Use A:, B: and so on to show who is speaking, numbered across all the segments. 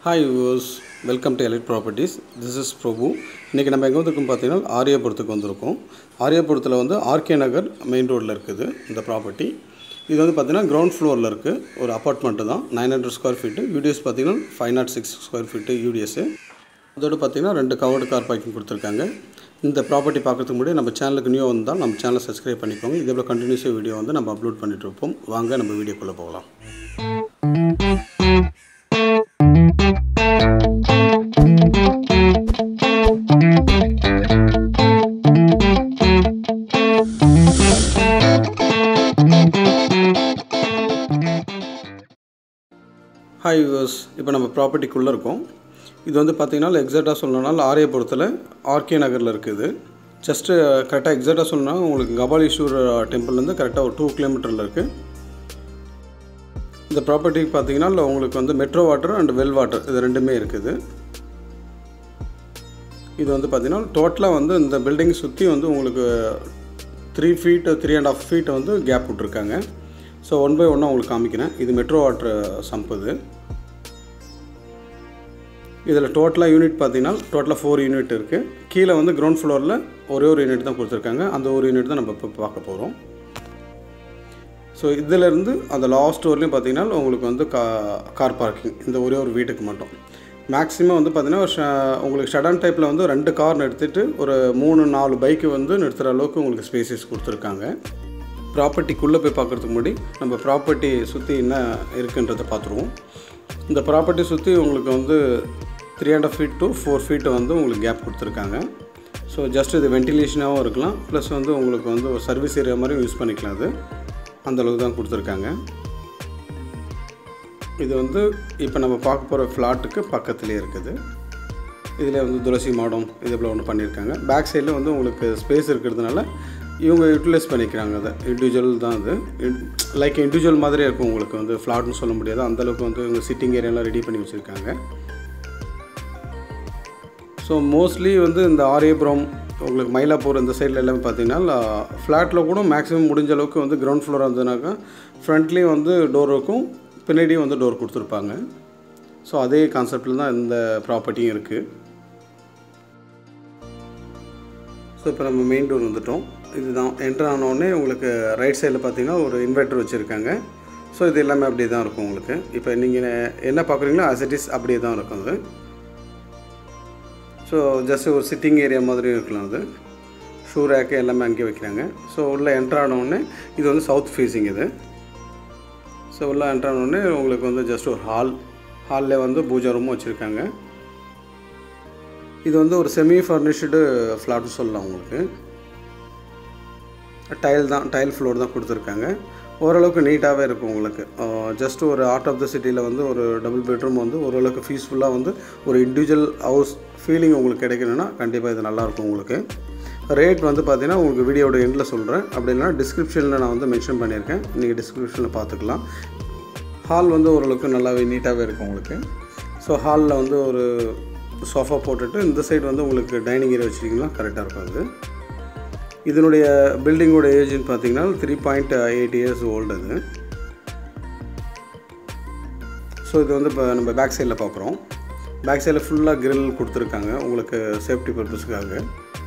A: hi youse welcome to elite properties this is Prabhu இன்றைக்கி நம்ம எங்கே வந்திருக்கோம் பார்த்தீங்கன்னா ஆரியபுரத்துக்கு வந்திருக்கோம் ஆரியபுரத்தில் வந்து ஆர்கே நகர் மெயின் ரோட்டில் இருக்குது இந்த ப்ராப்பர்ட்டி இது வந்து பார்த்தீங்கன்னா கிரவுண்ட் ஃப்ளோரில் இருக்குது ஒரு அப்பார்ட்மெண்ட்டு தான் nine hundred square feet UDS பார்த்தீங்கன்னா five naught six square feet UDS அதோடு பார்த்தீங்கன்னா ரெண்டு கவர்டு கார் பார்க்கிங் கொடுத்துருக்காங்க இந்த ப்ராப்பர்ட்டி பார்க்கறதுக்கு முன்னாடி நம்ம சேனலுக்கு நியூ வந்தால் நம்ம சேனலை சப்ஸ்கிரைப் பண்ணிக்கோங்க இதே போல் கண்டினியூஸாக வீடியோ வந்து நம்ம அப்லோட் பண்ணிட்டு இருப்போம் வாங்க நம்ம வீடியோக்குள்ளே போகலாம் ஹாய் வியூவர்ஸ் இப்போ நம்ம ப்ராப்பர்ட்டிக்குள்ளே இருக்கோம் இது வந்து பார்த்திங்கன்னா எக்ஸாக்டாக சொல்லணும்னா ஆரியபுரத்தில் ஆர்கே நகரில் இருக்குது ஜஸ்ட்டு கரெக்டாக எக்ஸாக்டாக சொல்லணும்னா உங்களுக்கு கபாலீஸ்வரர் டெம்பிள்லேருந்து கரெக்டாக ஒரு டூ கிலோமீட்டரில் இருக்குது இந்த ப்ராப்பர்ட்டிக்கு பார்த்தீங்கன்னா உங்களுக்கு வந்து metro water and well water இது ரெண்டுமே இருக்குது இது வந்து பார்த்திங்கன்னா டோட்டலாக வந்து இந்த பில்டிங் சுற்றி வந்து உங்களுக்கு three feet three and half feet வந்து கேப் விட்ருக்காங்க ஸோ ஒன் பை ஒன்னாக உங்களுக்கு காமிக்கிறேன் இது மெட்ரோ வாட்டர் சம்ப் இது இதில் டோட்டலாக யூனிட் பார்த்தீங்கன்னா டோட்டலாக ஃபோர் யூனிட் இருக்குது கீழே வந்து கிரவுண்ட் ஃப்ளோரில் ஒரே ஒரு யூனிட் தான் கொடுத்துருக்காங்க அந்த ஒரு யூனிட் தான் நம்ம இப்போ பார்க்க போகிறோம் ஸோ இதிலேருந்து அந்த லாஸ்ட் வரலையும் பார்த்தீங்கன்னா உங்களுக்கு வந்து கா கார் பார்க்கிங் இந்த ஒரே ஒரு வீட்டுக்கு மட்டும் மேக்ஸிமம் வந்து பார்த்தீங்கன்னா ஷ- உங்களுக்கு ஷடன் டைப்பில் வந்து ரெண்டு கார் நிறுத்திட்டு ஒரு மூணு நாலு பைக்கு வந்து நிறுத்துகிற அளவுக்கு உங்களுக்கு ஸ்பேசஸ் கொடுத்துருக்காங்க ப்ராப்பர்ட்டிக்குள்ளே போய் பார்க்குறதுக்கு முன்னாடி நம்ம ப்ராப்பர்ட்டி சுற்றி என்ன இருக்குன்றதை பார்த்துருவோம் இந்த ப்ராப்பர்ட்டி சுற்றி உங்களுக்கு வந்து three and feet to four feet வந்து உங்களுக்கு கேப் கொடுத்துருக்காங்க ஸோ ஜஸ்ட் இது வென்டிலேஷனாகவும் இருக்கலாம் ப்ளஸ் வந்து உங்களுக்கு வந்து ஒரு சர்வீஸ் ஏரியா மாதிரியும் யூஸ் பண்ணிக்கலாம் அது அந்த அளவுக்கு தான் கொடுத்துருக்காங்க இது வந்து இப்போ நம்ம பார்க்க போகிற ஃப்ளாட்டுக்கு பக்கத்துலேயே இருக்குது இதில் வந்து துளசி மாடம் இது போல் ஒன்று பண்ணியிருக்காங்க பேக் சைடில் வந்து உங்களுக்கு ஸ்பேஸ் இருக்கிறதுனால இவங்க யூட்டிலைஸ் பண்ணிக்கிறாங்க அதை இண்டிவிஜுவல் தான் அது லைக் இண்டிவிஜுவல் மாதிரியே இருக்கும் உங்களுக்கு வந்து ஃப்ளாட்னு சொல்ல முடியாது அந்தளவுக்கு வந்து இவங்க சிட்டிங் ஏரியாலாம் ரெடி பண்ணி வச்சுருக்காங்க ஸோ மோஸ்ட்லி வந்து இந்த ஆரியபுரம் உங்களுக்கு மயிலாப்பூர் இந்த சைடில் எல்லாமே பார்த்தீங்கன்னா ஃப்ளாட்டில் கூட மேக்ஸிமம் முடிஞ்ச அளவுக்கு வந்து கிரவுண்ட் ஃப்ளோராக இருந்ததுனாக்கா ஃப்ரண்ட்லேயும் வந்து டோர் இருக்கும் பின்னாடியும் வந்து டோர் கொடுத்துருப்பாங்க ஸோ அதே கான்செப்டில் தான் இந்த ப்ராப்பர்ட்டியும் இருக்குது ஸோ இப்போ நம்ம மெயின் டோர் வந்துட்டோம் இதுதான் என்ட்ரு ஆனோடனே உங்களுக்கு ரைட் சைடில் பார்த்தீங்கன்னா ஒரு இன்வெர்ட்டர் வச்சுருக்காங்க ஸோ இது எல்லாமே அப்படியே தான் இருக்கும் உங்களுக்கு இப்போ நீங்கள் என்ன பார்க்குறீங்களோ as it is அப்படியே தான் இருக்கும் அது ஸோ ஜஸ்ட் ஒரு சிட்டிங் ஏரியா மாதிரியும் இருக்கலாம் அது ஷூ ரேக்கு எல்லாமே அங்கேயே வைக்கிறாங்க ஸோ உள்ளே என்ட்ரு ஆனவுடனே இது வந்து சவுத் ஃபேஸிங் இது ஸோ உள்ளே என்ட்ரு ஆனவுடனே உங்களுக்கு வந்து ஜஸ்ட் ஒரு ஹால் ஹாலில் வந்து பூஜா ரூமும் வச்சுருக்காங்க இது வந்து ஒரு செமி ஃபர்னிஷ்டு ஃப்ளாட்னு சொல்லலாம் உங்களுக்கு டைல் தான் டைல் ஃப்ளோர் தான் கொடுத்துருக்காங்க ஓரளவுக்கு நீட்டாகவே இருக்கும் உங்களுக்கு ஜஸ்ட் ஒரு ஆர்ட் ஆஃப் த சிட்டியில் வந்து ஒரு டபுள் பெட்ரூம் வந்து ஓரளவுக்கு பீஸ்ஃபுல்லாக வந்து ஒரு இண்டிவிஜுவல் ஹவுஸ் ஃபீலிங் உங்களுக்கு கிடைக்கணும்னா கண்டிப்பாக இது நல்லாயிருக்கும் உங்களுக்கு ரேட் வந்து பார்த்தீங்கன்னா உங்களுக்கு வீடியோட எண்டில் சொல்கிறேன் அப்படி இல்லைனா டிஸ்கிரிப்ஷனில் நான் வந்து மென்ஷன் பண்ணியிருக்கேன் நீங்கள் டிஸ்கிரிப்ஷனில் பார்த்துக்கலாம் ஹால் வந்து ஓரளவுக்கு நல்லாவே நீட்டாகவே இருக்கும் உங்களுக்கு ஸோ ஹாலில் வந்து ஒரு சோஃபா போட்டுட்டு இந்த சைடு வந்து உங்களுக்கு டைனிங் ஏரியா வச்சுட்டிங்கன்னா கரெக்டாக இருக்கும் அது இதனுடைய பில்டிங்கோட ஏஜ்னு பார்த்தீங்கன்னா three point eight years old அது ஸோ இது வந்து இப்போ நம்ம பேக் சைடில் பார்க்குறோம் பேக் சைடில் ஃபுல்லாக கிரில் கொடுத்துருக்காங்க உங்களுக்கு சேஃப்டி பர்பஸ்க்காக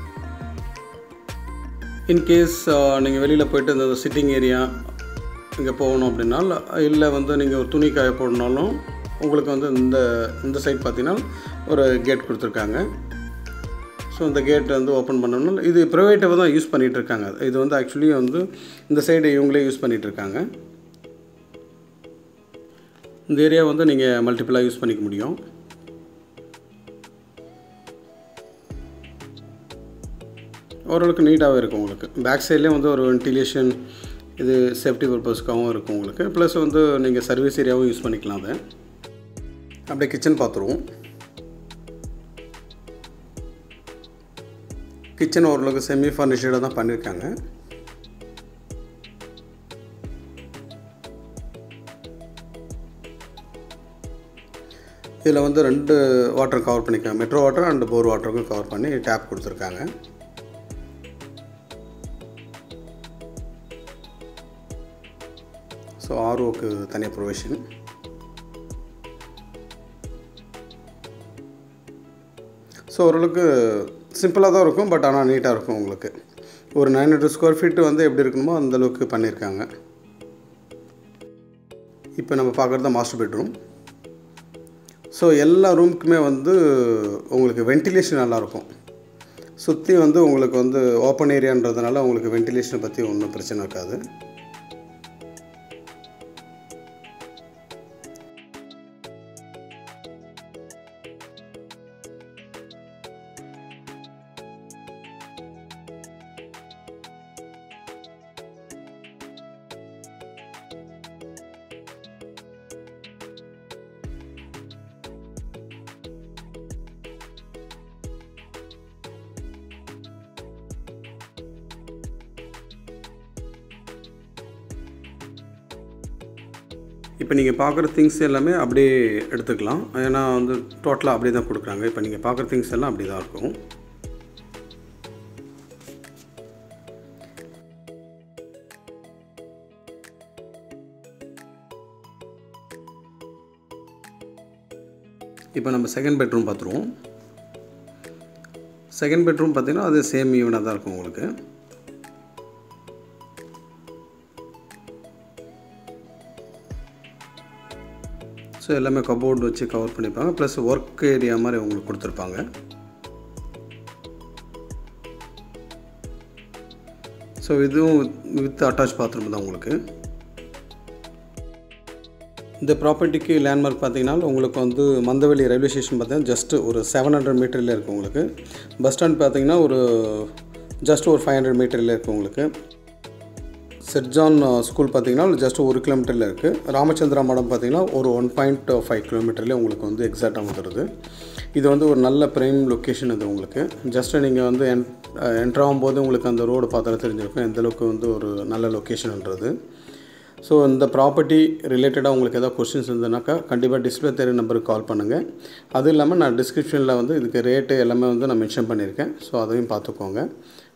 A: இன்கேஸ் நீங்கள் வெளியில் போயிட்டு இந்த சிட்டிங் ஏரியா இங்கே போகணும் அப்படின்னா இல்லை வந்து நீங்கள் ஒரு துணி காய போடணுனாலும் உங்களுக்கு வந்து இந்த இந்த சைட் பார்த்தீங்கன்னா ஒரு கேட் கொடுத்துருக்காங்க ஸோ இந்த கேட் வந்து ஓப்பன் பண்ணணும் இது ப்ரைவேட்டாக தான் யூஸ் பண்ணிகிட்டு இருக்காங்க இது வந்து ஆக்சுவலி வந்து இந்த சைடு இவங்களே யூஸ் பண்ணிகிட்டு இருக்காங்க இந்த ஏரியா வந்து நீங்கள் மல்டிபிளாக யூஸ் பண்ணிக்க முடியும் ஓரளவுக்கு நீட்டாகவே இருக்கும் உங்களுக்கு பேக் சைட்லேயே வந்து ஒரு வென்டிலேஷன் இது சேஃப்டி பர்பஸ்க்காகவும் இருக்கும் உங்களுக்கு ப்ளஸ் வந்து நீங்கள் சர்வீஸ் ஏரியாவும் யூஸ் பண்ணிக்கலாம் அதை அப்படியே கிச்சன் பார்த்துருவோம் கிச்சன் ஓரளவுக்கு செமி ஃபர்னிஷ்டாக தான் பண்ணியிருக்காங்க இதில் வந்து ரெண்டு வாட்டர் கவர் பண்ணியிருக்காங்க மெட்ரோ வாட்டர் அண்ட் போர் வாட்டருக்கும் கவர் பண்ணி டேப் கொடுத்துருக்காங்க ஸோ ஆர்ஓக்கு தனியாக ப்ரொவிஷன் ஸோ ஓரளவுக்கு சிம்பிளாக தான் இருக்கும் பட் ஆனால் நீட்டாக இருக்கும் உங்களுக்கு ஒரு நைன் ஹண்ட்ரட் ஸ்கொயர் ஃபீட்டு வந்து எப்படி இருக்கணுமோ அந்தளவுக்கு பண்ணியிருக்காங்க இப்போ நம்ம பார்க்குறது மாஸ்டர் பெட்ரூம் ஸோ எல்லா ரூமுக்குமே வந்து உங்களுக்கு வென்டிலேஷன் நல்லாயிருக்கும் சுற்றி வந்து உங்களுக்கு வந்து ஓப்பன் ஏரியான்றதுனால உங்களுக்கு வென்டிலேஷனை பற்றி ஒன்றும் பிரச்சனை இருக்காது இப்போ நீங்கள் பார்க்குற திங்ஸ் எல்லாமே அப்படியே எடுத்துக்கலாம் ஏன்னா வந்து டோட்டலாக அப்படியே தான் கொடுக்குறாங்க இப்போ நீங்கள் பார்க்குற திங்ஸ் எல்லாம் அப்படி தான் இருக்கும் இப்போ நம்ம செகண்ட் பெட்ரூம் பார்த்துருவோம் செகண்ட் பெட்ரூம் பார்த்தீங்கன்னா அது சேம் ஈவனாக தான் இருக்கும் உங்களுக்கு ஸோ எல்லாமே கபோர்டு வச்சு கவர் பண்ணிப்பாங்க ப்ளஸ் ஒர்க் ஏரியா மாதிரி உங்களுக்கு கொடுத்துருப்பாங்க ஸோ இதுவும் வித் அட்டாச் பாத்ரூம் தான் உங்களுக்கு இந்த ப்ராப்பர்ட்டிக்கு லேண்ட்மார்க் பார்த்தீங்கன்னா உங்களுக்கு வந்து மந்தவெளி ரயில்வே ஸ்டேஷன் பார்த்தீங்கன்னா ஜஸ்ட் ஒரு செவன் ஹண்ட்ரட் மீட்டரில் இருக்குது உங்களுக்கு பஸ் ஸ்டாண்ட் பார்த்தீங்கன்னா ஒரு ஜஸ்ட் ஒரு ஃபைவ் ஹண்ட்ரட் மீட்டரில் இருக்குது உங்களுக்கு செட் ஜான் ஸ்கூல் பார்த்தீங்கன்னா ஜஸ்ட் ஒரு கிலோமீட்டரில் இருக்குது ராமச்சந்திரா மடம் பார்த்தீங்கன்னா ஒரு ஒன் பாயிண்ட் ஃபைவ் கிலோமீட்டர்லேயே உங்களுக்கு வந்து எக்ஸாக்டாக வந்துடுது இது வந்து ஒரு நல்ல ப்ரைம் லொக்கேஷன் இது உங்களுக்கு ஜஸ்ட்டு நீங்கள் வந்து என் என்ட்ரு ஆகும்போது உங்களுக்கு அந்த ரோடு பார்த்தாலும் தெரிஞ்சிருக்கும் எந்தளவுக்கு வந்து ஒரு நல்ல லொக்கேஷன்ன்றது ஸோ இந்த ப்ராப்பர்ட்டி ரிலேட்டடாக உங்களுக்கு ஏதாவது கொஸ்டின்ஸ் இருந்ததுனாக்கா கண்டிப்பாக டிஸ்பிளே தெரிய நம்பருக்கு கால் பண்ணுங்கள் அதுவும் இல்லாமல் நான் டிஸ்கிரிப்ஷனில் வந்து இதுக்கு ரேட்டு எல்லாமே வந்து நான் மென்ஷன் பண்ணியிருக்கேன் ஸோ அதையும் பார்த்துக்கோங்க